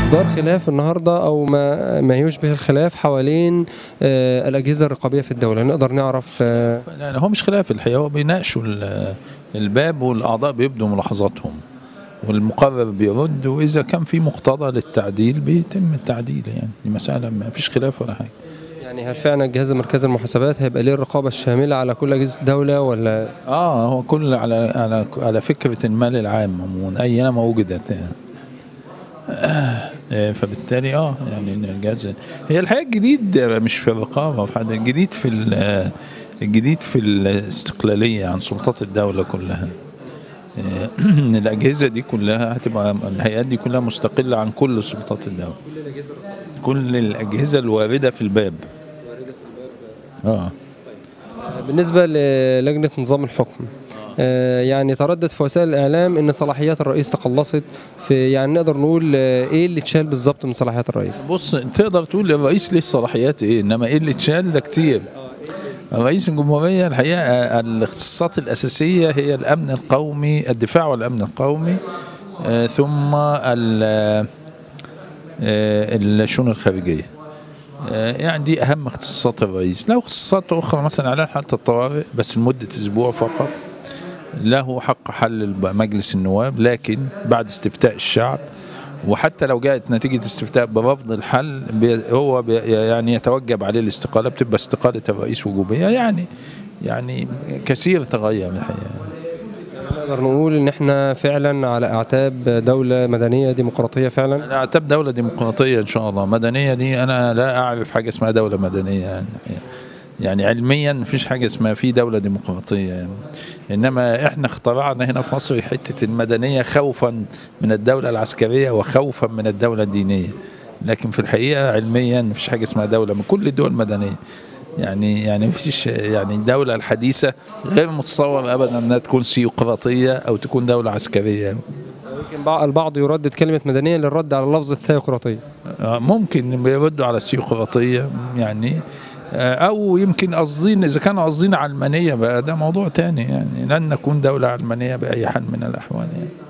دار خلاف النهارده او ما ما يشبه الخلاف حوالين آه، الاجهزه الرقابيه في الدوله نقدر نعرف آه، لا لا، هو مش خلاف الحقيقه هو بيناقشوا ال- الباب والاعضاء بيبدوا ملاحظاتهم والمقرر بيرد واذا كان في مقتضى للتعديل بيتم التعديل يعني دي مساله ما فيش خلاف ولا حاجه يعني هل فعلا الجهاز المركزي للمحاسبات هيبقى ليه الرقابه الشامله على كل اجهزه الدوله ولا اه هو كل على على على فكره المال العام عموما اينما وجدت يعني. آه، فبالتالي اه يعني الجهاز هي الحقيقه الجديد مش في الرقابه في حاجه الجديد في ال- الجديد في الاستقلاليه عن سلطات الدوله كلها آه، الاجهزه دي كلها هتبقى الهيئات دي كلها مستقله عن كل سلطات الدوله كل الاجهزه الوارده في الباب اه بالنسبه للجنه نظام الحكم آه، يعني تردد في وسائل الاعلام ان صلاحيات الرئيس تقلصت في يعني نقدر نقول آه، ايه اللي اتشال بالظبط من صلاحيات الرئيس بص تقدر تقول الرئيس ليه صلاحيات ايه انما ايه اللي اتشال ده كتير رئيس الجمهورية الحقيقة الاختصاصات الأساسية هي الأمن القومي الدفاع والأمن القومي آه، ثم ال- آه، الشؤون الخارجية آه، يعني دي أهم اختصاصات الرئيس له اختصاصات أخرى مثلا على حالة الطوارئ بس لمدة أسبوع فقط له حق حل الب- مجلس النواب لكن بعد استفتاء الشعب وحتى لو جاءت نتيجة استفتاء برفض الحل بي هو بي يعني يتوجب عليه الاستقالة بتبقى استقالة الرئيس وجوبية يعني يعني كثير تغير الحقيقة نقدر نقول ان احنا فعلا على اعتاب دوله مدنيه ديمقراطيه فعلا أنا أعتبر دولة ديمقراطية إن شاء الله مدنية دي أنا لا أعرف حاجة اسمها دولة مدنية يعني يعني علميا مفيش حاجة اسمها في دولة ديمقراطية يعني. إنما إحنا اخترعنا هنا في مصر حتة المدنية خوفا من الدولة العسكرية وخوفا من الدولة الدينية لكن في الحقيقة علميا مفيش حاجة اسمها دولة من كل الدول المدنية يعني يعني مفيش يعني الدولة الحديثة غير متصور أبدا أنها تكون سيقراطية أو تكون دولة عسكرية يمكن بع- البعض يردد كلمه مدنيه للرد على لفظ الثيوقراطيه آه، ممكن بيردوا على السيقراطية يعني آه، أو يمكن قاصدين إذا كانوا قاصدين علمانية بقى ده موضوع تاني يعني لن نكون دولة علمانية بأي حال من الأحوال يعني